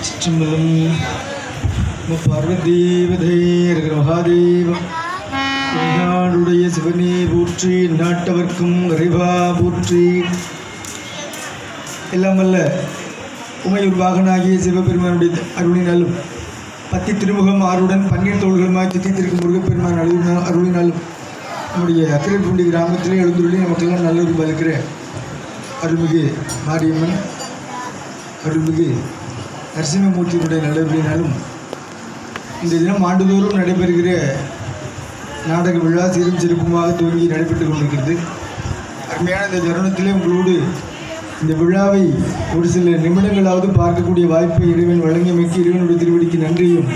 சிற்றம்பலம் நம பார்வதீவதேர் மகாதேவம் நாடுடைய சிவனே போற்றி நாட்டவர்க்கும் இறைவா போற்றி எல்லாம் வல்ல உமையூர் வாகனாகிய சிவபெருமானுடைய அருளினாலும் பத்தி திருமுகம் ஆறுடன் பன்னீர் தோள்களுமாய் சித்தித்திருக்கும் முருகப்பெருமான் அருளினால் அருளினாலும் நம்முடைய அக்கரைப்பூண்டி கிராமத்திலே எழுந்துள்ளி நமக்கெல்லாம் நல்லொரு பலிக்கிற அருள்மிகு மாரியம்மன் அருள்மிகு நரசிம்மமூர்த்தியினுடைய நல்லவர்களினாலும் இந்த தினம் ஆண்டுதோறும் நடைபெறுகிற நாடக விழா சீரும் சிறப்புமாக துவங்கி நடைபெற்று கொண்டிருக்கிறது அருமையான இந்த தருணத்திலே உங்களோடு இந்த விழாவை ஒரு சில நிமிடங்களாவது பார்க்கக்கூடிய வாய்ப்பை இறைவன் வழங்கியமைக்கு இறைவனுடைய திருவடிக்கு நன்றியும்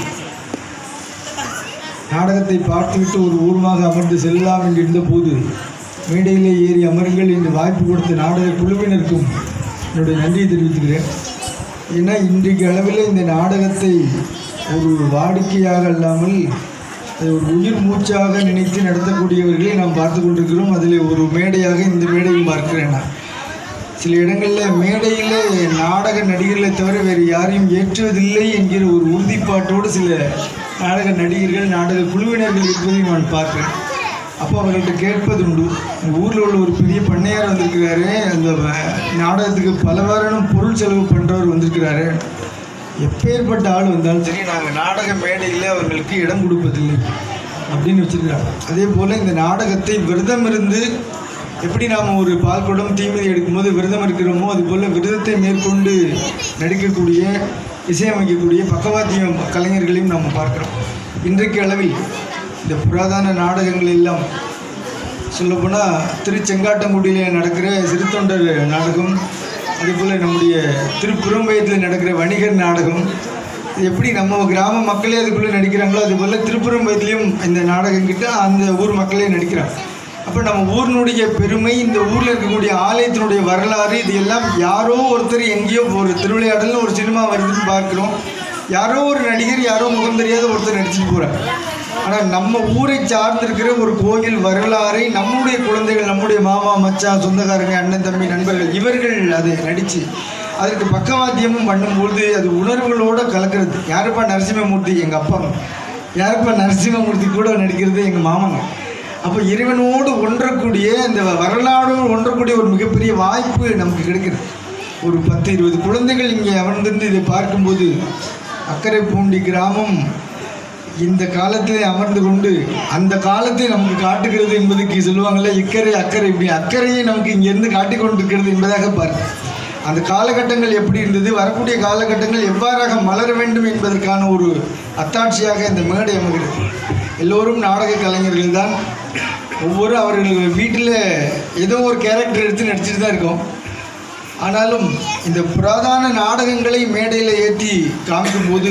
நாடகத்தை பார்த்துவிட்டு ஒரு ஊர்மாக அமர்ந்து செல்லலாம் என்று இருந்தபோது மேடையிலே ஏறி அமருங்கள் என்று வாய்ப்பு கொடுத்த நாடக குழுவினருக்கும் என்னுடைய நன்றியை தெரிவித்துக்கிறேன் ஏன்னா இன்றைக்கு அளவில் இந்த நாடகத்தை ஒரு வாடிக்கையாக அல்லாமல் அதை ஒரு உயிர் மூச்சாக நினைத்து நடத்தக்கூடியவர்களை நாம் பார்த்து கொண்டிருக்கிறோம் அதில் ஒரு மேடையாக இந்த மேடையும் பார்க்கிறேன் நான் சில இடங்களில் மேடையில் நாடக நடிகர்களை தவிர வேறு யாரையும் ஏற்றுவதில்லை என்கிற ஒரு உறுதிப்பாட்டோடு சில நாடக நடிகர்கள் நாடக குழுவினர்கள் இருப்பதையும் நான் பார்க்கிறேன் அப்போ அவர்கள்ட்ட கேட்பதுண்டு எங்கள் ஊரில் உள்ள ஒரு பெரிய பண்ணையார் வந்திருக்கிறாரு அந்த வ- நாடகத்துக்கு பலவாறான பொருள் செலவு பண்ணுறவர் வந்திருக்கிறாரு எப்பேற்பட்ட ஆள் வந்தாலும் சரி நாங்கள் நாடக மேடையில் அவர்களுக்கு இடம் கொடுப்பதில்லை அப்படின்னு வச்சிருக்கிறாங்க அதே போல் இந்த நாடகத்தை விரதம் இருந்து எப்படி நாம் ஒரு பால் குடம் தீமிதி எடுக்கும்போது விரதம் இருக்கிறோமோ அதுபோல் விரதத்தை மேற்கொண்டு நடிக்கக்கூடிய இசையமைக்கக்கூடிய பக்கவாத்திய கலைஞர்களையும் நாம் பார்க்கிறோம் இன்றைக்கு அளவில் இந்த புராதன நாடகங்கள் எல்லாம் சொல்லப்போனால் திருச்செங்காட்டங்குடியிலே நடக்கிற சிறுத்தொண்டர் நாடகம் அதேபோல் நம்முடைய திருப்புறம்பயத்தில் நடக்கிற வணிகர் நாடகம் இது எப்படி நம்ம கிராம மக்களே அதுக்குள்ளே நடிக்கிறாங்களோ அதுபோல் திருப்புறம்பயத்துலேயும் இந்த நாடகம் கிட்ட அந்த ஊர் மக்களே நடிக்கிறாங்க அப்போ நம்ம ஊரினுடைய பெருமை இந்த ஊரில் இருக்கக்கூடிய ஆலயத்தினுடைய வரலாறு இது எல்லாம் யாரோ ஒருத்தர் எங்கேயோ ஒரு திருவிளையாடல்னு ஒரு சினிமா வருதுன்னு பார்க்குறோம் யாரோ ஒரு நடிகர் யாரோ முகம் தெரியாத ஒருத்தர் நடிச்சுட்டு போகிறார் ஆனால் நம்ம ஊரை சார்ந்திருக்கிற ஒரு கோயில் வரலாறை நம்முடைய குழந்தைகள் நம்முடைய மாமா மச்சான் சொந்தக்காரங்க அண்ணன் தம்பி நண்பர்கள் இவர்கள் அதை நடித்து அதற்கு பக்கவாத்தியமும் பண்ணும்போது அது உணர்வுகளோடு கலக்கிறது யாருப்பா நரசிம்மமூர்த்தி எங்கள் அப்பா யாருப்பா நரசிம்மமூர்த்தி கூட நடிக்கிறது எங்கள் மாமாங்க அப்போ இறைவனோடு ஒன்றக்கூடிய இந்த வரலாறோடு ஒன்றக்கூடிய ஒரு மிகப்பெரிய வாய்ப்பு நமக்கு கிடைக்கிறது ஒரு பத்து இருபது குழந்தைகள் இங்கே அமர்ந்திருந்து இதை பார்க்கும்போது அக்கரை பூண்டி கிராமம் இந்த காலத்திலே அமர்ந்து கொண்டு அந்த காலத்தை நமக்கு காட்டுகிறது என்பதுக்கு சொல்லுவாங்கள்ல இக்கரை அக்கறை இப்படி அக்கறையை நமக்கு இங்கேருந்து காட்டிக் கொண்டிருக்கிறது என்பதாக பாருங்க அந்த காலகட்டங்கள் எப்படி இருந்தது வரக்கூடிய காலகட்டங்கள் எவ்வாறாக மலர வேண்டும் என்பதற்கான ஒரு அத்தாட்சியாக இந்த மேடை அமைகிறது எல்லோரும் நாடக கலைஞர்கள் தான் ஒவ்வொரு அவர்கள் வீட்டில் ஏதோ ஒரு கேரக்டர் எடுத்து நடிச்சிட்டு தான் இருக்கோம் ஆனாலும் இந்த புராதான நாடகங்களை மேடையில் ஏற்றி காமிக்கும்போது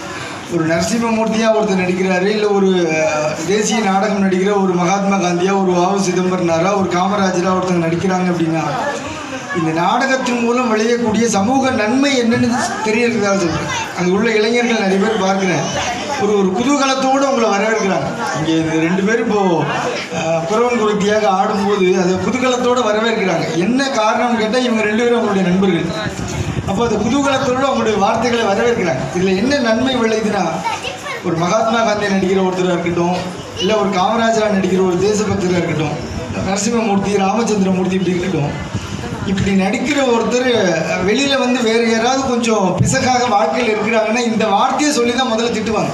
ஒரு நரசிம்மமூர்த்தியாக ஒருத்தர் நடிக்கிறாரு இல்லை ஒரு அஹ், தேசிய நாடகம் நடிக்கிற ஒரு மகாத்மா காந்தியா ஒரு வாவு சிதம்பரனாரா ஒரு காமராஜரா ஒருத்தங்க நடிக்கிறாங்க அப்படின்னா இந்த நாடகத்தின் மூலம் விளையக்கூடிய சமூக நன்மை என்னன்னு தெரியறதுக்காக சொல்கிறேன் அங்கே உள்ள இளைஞர்கள் நிறைய பேர் பார்க்குறேன் ஒரு ஒரு குதூகலத்தோடு உங்களை வரவேற்கிறாங்க இங்கே இந்த ரெண்டு பேரும் இப்போது குறவன் குருத்தியாக ஆடும்போது அதை குதூகலத்தோடு வரவேற்கிறாங்க என்ன காரணம்னு கேட்டால் இவங்க ரெண்டு பேரும் அவங்களுடைய நண்பர்கள் அப்போ அந்த குதூகலத்தோடு அவங்களுடைய வார்த்தைகளை வரவேற்கிறாங்க இதில் என்ன நன்மை விளையுதுன்னா ஒரு மகாத்மா காந்தி நடிக்கிற ஒருத்தராக இருக்கட்டும் இல்லை ஒரு காமராஜரா நடிக்கிற ஒரு தேசபக்தராக இருக்கட்டும் நரசிம்மமூர்த்தி ராமச்சந்திரமூர்த்தி இப்படி இருக்கட்டும் இப்படி நடிக்கிற ஒருத்தர் வெளியில் வந்து வேறு யாராவது கொஞ்சம் பிசகாக வாழ்க்கையில் இருக்கிறாங்கன்னா இந்த வார்த்தையை சொல்லி தான் முதல்ல திட்டுவாங்க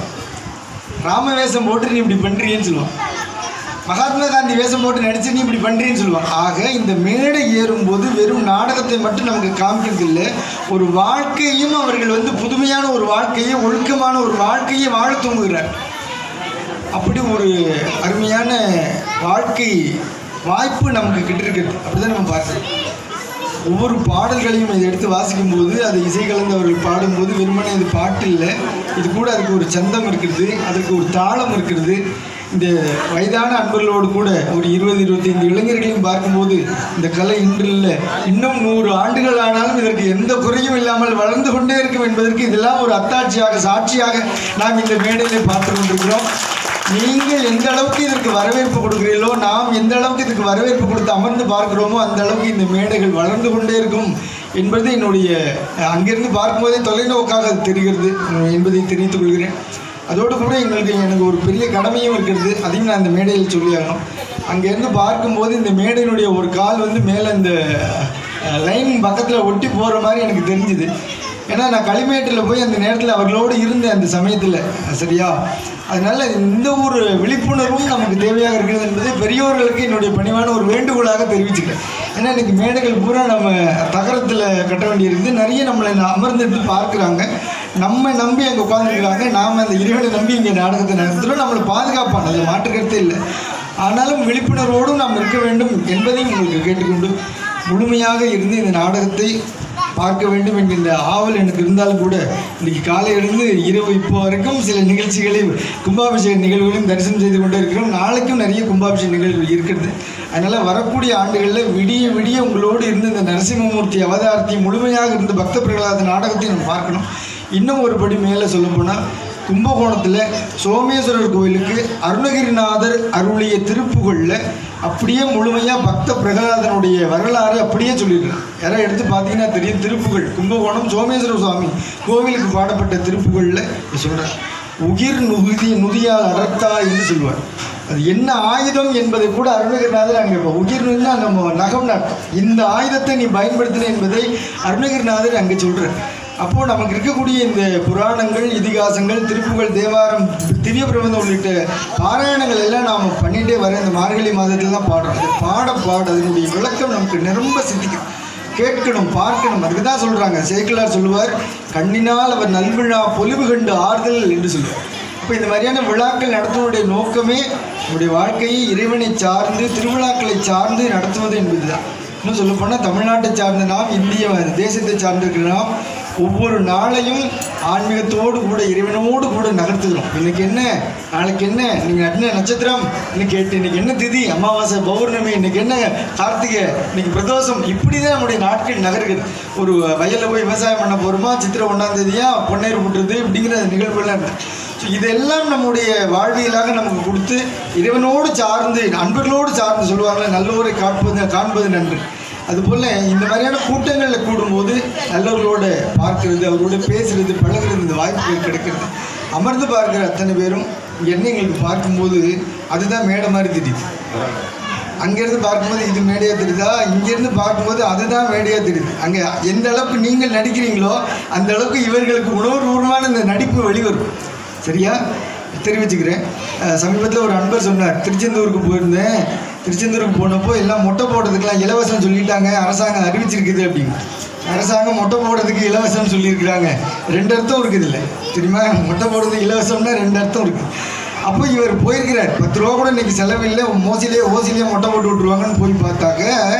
ராம வேஷம் போட்டு நீ இப்படி பண்ணுறீன்னு சொல்லுவான் மகாத்மா காந்தி வேஷம் போட்டு நடிச்சு நீ இப்படி பண்ணுறீன்னு சொல்லுவான் ஆக இந்த மேடை ஏறும்போது வெறும் நாடகத்தை மட்டும் நமக்கு காமிக்கிறது இல்லை ஒரு வாழ்க்கையும் அவர்கள் வந்து புதுமையான ஒரு வாழ்க்கையை ஒழுக்கமான ஒரு வாழ்க்கையை வாழ தூங்குகிறார் அப்படி ஒரு அருமையான வாழ்க்கை வாய்ப்பு நமக்கு கிட்டிருக்கிறது அப்படிதான் நம்ம பார்க்கணும் ஒவ்வொரு பாடல்களையும் இதை எடுத்து வாசிக்கும்போது அதை இசை கலந்து அவர்கள் பாடும்போது வெறுமனே இது பாட்டு இல்லை இது கூட அதுக்கு ஒரு சந்தம் இருக்கிறது அதற்கு ஒரு தாளம் இருக்கிறது இந்த வயதான அன்பர்களோடு கூட ஒரு இருபது இருபத்தைந்து இளைஞர்களையும் பார்க்கும்போது இந்த கலை இன்று இல்லை இன்னும் நூறு ஆண்டுகள் ஆனாலும் இதற்கு எந்த குறையும் இல்லாமல் வளர்ந்து கொண்டே இருக்கும் என்பதற்கு இதெல்லாம் ஒரு அத்தாட்சியாக சாட்சியாக நாம் இந்த மேடையிலே பார்த்து கொண்டிருக்கிறோம் நீங்கள் எந்த அளவுக்கு இதற்கு வரவேற்பு கொடுக்கிறீர்களோ நாம் எந்த அளவுக்கு இதுக்கு வரவேற்பு கொடுத்து அமர்ந்து பார்க்கிறோமோ அந்த அளவுக்கு இந்த மேடைகள் வளர்ந்து கொண்டே இருக்கும் என்பது என்னுடைய அஹ், அங்கிருந்து பார்க்கும்போதே தொலைநோக்காக அது தெரிகிறது அஹ், என்பதை தெரிவித்துக் கொள்கிறேன் அதோடு கூட எங்களுக்கு எனக்கு ஒரு பெரிய கடமையும் இருக்கிறது அதையும் நான் இந்த மேடையில் சொல்லியாகணும் அங்கேருந்து பார்க்கும்போது இந்த மேடையினுடைய ஒரு கால் வந்து மேலே இந்த லைன் பக்கத்தில் ஒட்டி போகிற மாதிரி எனக்கு தெரிஞ்சுது ஏன்னா நான் களிமேட்டில் போய் அந்த நேரத்தில் அவர்களோடு இருந்தேன் அந்த சமயத்தில் சரியா அதனால் இந்த ஒரு விழிப்புணர்வும் நமக்கு தேவையாக இருக்கிறது என்பதை பெரியோர்களுக்கு என்னுடைய பணிவான ஒரு வேண்டுகோளாக தெரிவிச்சுக்கிறேன் ஏன்னா இன்னைக்கு மேடைகள் பூரா நம்ம தகரத்தில் கட்ட வேண்டியிருக்குது நிறைய நம்மளை அமர்ந்துட்டு பார்க்குறாங்க நம்ம நம்பி அங்கே உட்காந்துருக்குறாங்க நாம் அந்த இறைவனை நம்பி இங்கே நாடகத்தை நடத்துகிறோம் நம்மளை பாதுகாப்பான அதில் மாற்றுக்கருத்தே இல்லை ஆனாலும் விழிப்புணர்வோடும் நாம் இருக்க வேண்டும் என்பதையும் உங்களுக்கு கேட்டுக்கொண்டு முழுமையாக இருந்து இந்த நாடகத்தை பார்க்க வேண்டும் என்கின்ற ஆவல் எனக்கு இருந்தாலும் கூட இன்னைக்கு காலையிலிருந்து இரவு இப்போ வரைக்கும் சில நிகழ்ச்சிகளை கும்பாபிஷேக நிகழ்வுகளையும் தரிசனம் செய்து கொண்டே இருக்கிறோம் நாளைக்கும் நிறைய கும்பாபிஷேக நிகழ்வுகள் இருக்கிறது அதனால் வரக்கூடிய ஆண்டுகளில் விடிய விடிய உங்களோடு இருந்து இந்த நரசிம்மமூர்த்தி அவதாரத்தை முழுமையாக இருந்து பக்த பிரகலாத நாடகத்தை நம்ம பார்க்கணும் இன்னும் ஒரு படி மேலே சொல்லப்போனால் கும்பகோணத்தில் சோமேஸ்வரர் கோயிலுக்கு அருணகிரிநாதர் அருளிய திருப்புகளில் அப்படியே முழுமையாக பக்த பிரகலாதனுடைய வரலாறு அப்படியே சொல்லியிருக்காங்க யாராவது எடுத்து பார்த்தீங்கன்னா தெரியும் திருப்புகள் கும்பகோணம் சோமேஸ்வர சுவாமி கோவிலுக்கு பாடப்பட்ட திருப்புகளில் சொல்கிறார் உகிர் நுகுதி நுதியால் அடர்த்தா என்று சொல்லுவார் அது என்ன ஆயுதம் என்பதை கூட அருணகிரிநாதர் அங்கே இப்போ உகிர்னா நம்ம நகம் அர்த்தம் இந்த ஆயுதத்தை நீ பயன்படுத்தின என்பதை அருணகிரிநாதர் அங்கே சொல்கிறார் அப்போது நமக்கு இருக்கக்கூடிய இந்த புராணங்கள் இதிகாசங்கள் திருப்புகள் தேவாரம் திவ்ய பிரபந்தம் உள்ளிட்ட பாராயணங்கள் எல்லாம் நாம் பண்ணிகிட்டே வர இந்த மார்கழி மாதத்தில் தான் பாடுறோம் அது பாட பாட அதனுடைய விளக்கம் நமக்கு நிரம்ப சித்திக்கும் கேட்கணும் பார்க்கணும் அதுக்கு தான் சொல்கிறாங்க சேக்கிலார் சொல்லுவார் கண்ணினால் அவர் நல்விழா பொலிவு கண்டு ஆறுதல் என்று சொல்லுவார் இப்போ இந்த மாதிரியான விழாக்கள் நடத்துவதுடைய நோக்கமே நம்முடைய வாழ்க்கையை இறைவனை சார்ந்து திருவிழாக்களை சார்ந்து நடத்துவது என்பது தான் இன்னும் சொல்லப்போனால் தமிழ்நாட்டை சார்ந்த நாம் இந்திய தேசத்தை சார்ந்திருக்கிற நாம் ஒவ்வொரு நாளையும் ஆன்மீகத்தோடு கூட இறைவனோடு கூட நகர்த்துகிறோம் இன்னைக்கு என்ன நாளைக்கு என்ன நீங்கள் என்ன நட்சத்திரம் இன்னைக்கு கேட்டு இன்னைக்கு என்ன திதி அமாவாசை பௌர்ணமி இன்னைக்கு என்ன கார்த்திகை இன்னைக்கு பிரதோஷம் இப்படி தான் நம்முடைய நாட்கள் நகர்கிறது ஒரு வயலில் போய் விவசாயம் பண்ண போகிறோமா சித்திரை ஒன்றாம் தேதியா பொன்னேறு புட்டுறது இப்படிங்கிற நிகழ்வுகள்லாம் இருக்குது ஸோ இதெல்லாம் நம்முடைய வாழ்வியலாக நமக்கு கொடுத்து இறைவனோடு சார்ந்து அன்பர்களோடு சார்ந்து சொல்லுவாங்கள்ல நல்லோரை காண்பது காண்பது நன்று அதுபோல் இந்த மாதிரியான கூட்டங்களில் கூடும்போது நல்லவர்களோட பார்க்கறது அவரோட பேசுறது பழகுறது இந்த வாய்ப்புகள் கிடைக்கிறது அமர்ந்து பார்க்குற அத்தனை பேரும் என்ன எங்களுக்கு பார்க்கும்போது அதுதான் மேடை மாதிரி தெரியுது அங்கேருந்து பார்க்கும்போது இது மேடையாக தெரியுதா இங்கேருந்து பார்க்கும்போது அதுதான் மேடையாக தெரியுது அங்கே எந்த அளவுக்கு நீங்கள் நடிக்கிறீங்களோ அந்த அளவுக்கு இவர்களுக்கு உணர்வுபூர்வமான இந்த நடிப்பு வெளிவரும் சரியா தெரிவிச்சுக்கிறேன் சமீபத்தில் ஒரு அன்பர் சொன்னார் திருச்செந்தூருக்கு போயிருந்தேன் திருச்செந்தூருக்கு போனப்போ எல்லாம் மொட்டை போடுறதுக்கெல்லாம் இலவசம் சொல்லிட்டாங்க அரசாங்கம் அறிவிச்சிருக்குது அப்படின்னு அரசாங்கம் மொட்டை போடுறதுக்கு இலவசம் சொல்லியிருக்கிறாங்க ரெண்டு அர்த்தம் இருக்குது இல்லை தெரியுமா மொட்டை போடுறதுக்கு இலவசம்னா ரெண்டு அர்த்தம் இருக்குது அப்போ இவர் போயிருக்கிறார் பத்து ரூபா கூட இன்னைக்கு செலவில்லை மோசிலே ஓசிலே மொட்டை போட்டு விட்ருவாங்கன்னு போய் பார்த்தாக்க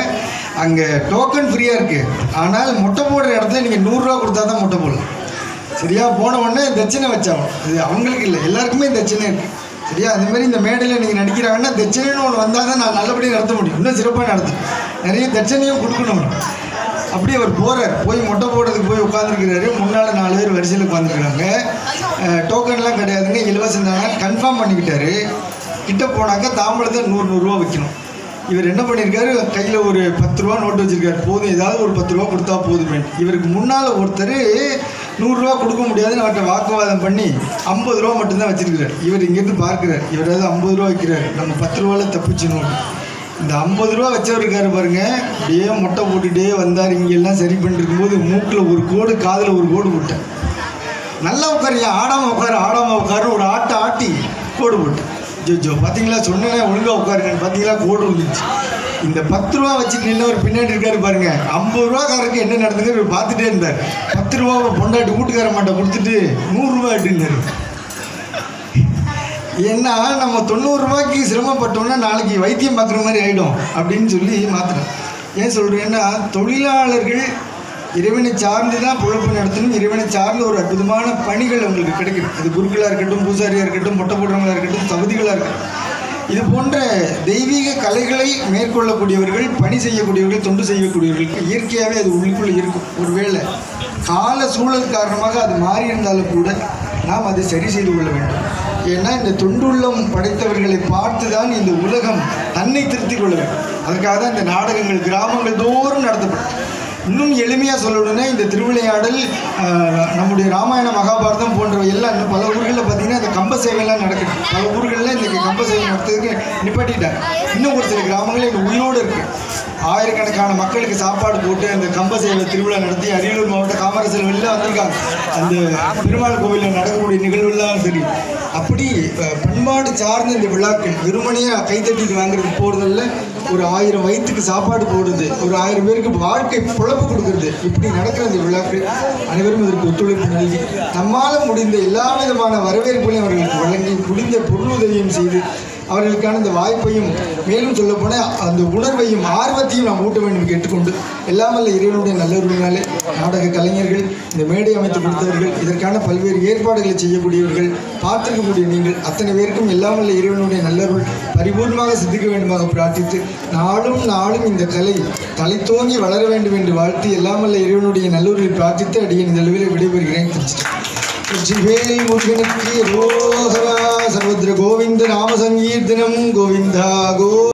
அங்கே டோக்கன் ஃப்ரீயாக இருக்குது ஆனால் மொட்டை போடுற இடத்துல நீங்கள் நூறுரூவா கொடுத்தா தான் மொட்டை போடலாம் சரியா போன உடனே தட்சணை வச்சாங்க இது அவங்களுக்கு இல்லை எல்லாருக்குமே தட்சணை இருக்குது சரியா அதே மாதிரி இந்த மேடையில் நீங்கள் நடிக்கிறாங்கன்னா தட்சணைன்னு ஒன்று வந்தால் தான் நான் நல்லபடியாக நடத்த முடியும் இன்னும் சிறப்பாக நடத்தும் நிறைய தட்சணையும் கொடுக்கணும் அப்படி அவர் போகிறார் போய் மொட்டை போடுறதுக்கு போய் உட்காந்துருக்கிறாரு முன்னால் நாலு பேர் வரிசையில் உட்காந்துருக்காங்க டோக்கன்லாம் கிடையாதுங்க இலவசம் தானே கன்ஃபார்ம் பண்ணிக்கிட்டாரு கிட்ட போனாக்க தாம்பளத்தை நூறு நூறுரூவா வைக்கணும் இவர் என்ன பண்ணியிருக்காரு கையில் ஒரு பத்து ரூபா நோட்டு வச்சிருக்காரு போதும் ஏதாவது ஒரு பத்து ரூபா கொடுத்தா போதுமே இவருக்கு முன்னால் ஒருத்தர் நூறுரூவா கொடுக்க முடியாதுன்னு அவர்கிட்ட வாக்குவாதம் பண்ணி ஐம்பது ரூபா மட்டும்தான் வச்சிருக்கிறார் இவர் இங்கேருந்து பார்க்குறார் இவர் ஏதாவது ஐம்பது ரூபா வைக்கிறார் நம்ம பத்து ரூபாவில் தப்பிச்சிடணும் இந்த ஐம்பது ரூபா வச்சவர் இருக்காரு பாருங்க அப்படியே முட்டை போட்டுட்டே வந்தார் இங்கெல்லாம் சரி பண்ணிட்டு இருக்கும்போது மூக்கில் ஒரு கோடு காதில் ஒரு கோடு போட்டேன் நல்லா உட்காருங்க ஆடாமல் உட்காரு ஆடாமல் உட்காரு ஒரு ஆட்டை ஆட்டி கோடு போட்டேன் ஜோ பார்த்தீங்களா சொன்னேனே ஒழுங்காக உட்காருங்கன்னு பார்த்தீங்களா கோடு விழுந்துச்சு இந்த பத்து ரூபா வச்சுட்டு நின்று பின்னாடி இருக்காரு பாருங்க ஐம்பது ரூபாக்காரருக்கு என்ன நடந்தது இவர் பார்த்துட்டே இருந்தார் பத்து ரூபாவை பொண்டாட்டி வீட்டுக்கார மாட்டை கொடுத்துட்டு நூறுரூவா எடுன்னாரு ஏன்னா நம்ம தொண்ணூறு ரூபாய்க்கு சிரமப்பட்டோம்னா நாளைக்கு வைத்தியம் பார்க்குற மாதிரி ஆகிடும் அப்படின்னு சொல்லி மாற்றுறேன் ஏன் சொல்கிறேன்னா தொழிலாளர்கள் இறைவனை சார்ந்து தான் பொழப்பு நடத்தணும் இறைவனை சார்ந்த ஒரு அற்புதமான பணிகள் அவங்களுக்கு கிடைக்கும் அது குருக்களாக இருக்கட்டும் பூசாரியாக இருக்கட்டும் மொட்டை போடுறவங்களாக இருக்கட்டும் தகுதிகளாக இருக்கட்டும் இது போன்ற தெய்வீக கலைகளை மேற்கொள்ளக்கூடியவர்கள் பணி செய்யக்கூடியவர்கள் தொண்டு செய்யக்கூடியவர்களுக்கு இயற்கையாகவே அது உள்ளுக்குள்ளே இருக்கும் ஒருவேளை கால சூழல் காரணமாக அது மாறி இருந்தாலும் கூட நாம் அதை சரி செய்து கொள்ள வேண்டும் ஏன்னா இந்த தொண்டுள்ளம் படைத்தவர்களை பார்த்து தான் இந்த உலகம் தன்னை திருத்திக் கொள்ள வேண்டும் அதுக்காக தான் இந்த நாடகங்கள் கிராமங்கள் தோறும் நடத்தப்படும் இன்னும் எளிமையாக சொல்லணும்னா இந்த திருவிளையாடல் ஆஹ், நம்முடைய ராமாயண மகாபாரதம் போன்றவை எல்லாம் இன்னும் பல ஊர்களில் பார்த்தீங்கன்னா இந்த கம்ப சேவையெல்லாம் நடக்குது பல ஊர்களில் இன்றைக்கி கம்ப சேவை நடத்துறதுக்கு நிப்பாட்டிட்டாங்க இன்னும் ஒரு சில கிராமங்களில் இந்த உயிரோடு இருக்குது ஆயிரக்கணக்கான மக்களுக்கு சாப்பாடு போட்டு அந்த கம்ப சேவை திருவிழா நடத்தி அரியலூர் மாவட்ட காமராசர் வெளில வந்திருக்காங்க அந்த பெருமாள் கோவிலில் நடக்கக்கூடிய நிகழ்வுலாம் சரி அப்படி அஹ், பண்பாடு சார்ந்த இந்த விழாக்கள் வெறுமனையாக கைத்தட்டிட்டு வாங்குறது போகிறதில்ல ஒரு ஆயிரம் வயிற்றுக்கு சாப்பாடு போடுறது ஒரு ஆயிரம் பேருக்கு வாழ்க்கை பொழப்பு கொடுக்கறது இப்படி நடக்கிற இந்த விழாக்கள் அனைவரும் இதற்கு ஒத்துழைப்பு நல்கி நம்மால் முடிந்த எல்லா விதமான வரவேற்புகளையும் அவர்களுக்கு வழங்கி முடிந்த பொருளுதவியும் செய்து அவர்களுக்கான இந்த வாய்ப்பையும் மேலும் சொல்லப்போனால் அந்த உணர்வையும் ஆர்வத்தையும் நாம் ஊட்ட வேண்டும் கேட்டுக்கொண்டு எல்லாமல்ல இறைவனுடைய நல்லொருவினாலே நாடக கலைஞர்கள் இந்த மேடை அமைத்து கொடுத்தவர்கள் இதற்கான பல்வேறு ஏற்பாடுகளை செய்யக்கூடியவர்கள் பார்த்திருக்கக்கூடிய நீங்கள் அத்தனை பேருக்கும் எல்லாமல்ல இறைவனுடைய நல்லருள் பரிபூர்ணமாக சித்திக்க வேண்டுமாக பிரார்த்தித்து நாளும் நாளும் இந்த கலை தலைத்தோங்கி வளர வேண்டும் என்று வாழ்த்தி எல்லாமல்ல இறைவனுடைய நல்லூரில் பிரார்த்தித்து அடியேன் இந்த அளவில் விடைபெறுகிறேன் திருச்சிவேல் முருகனுக்கு ரோகரா சர்வத்ர கோவிந்த நாம சங்கீர்த்தனம் கோவிந்தா கோ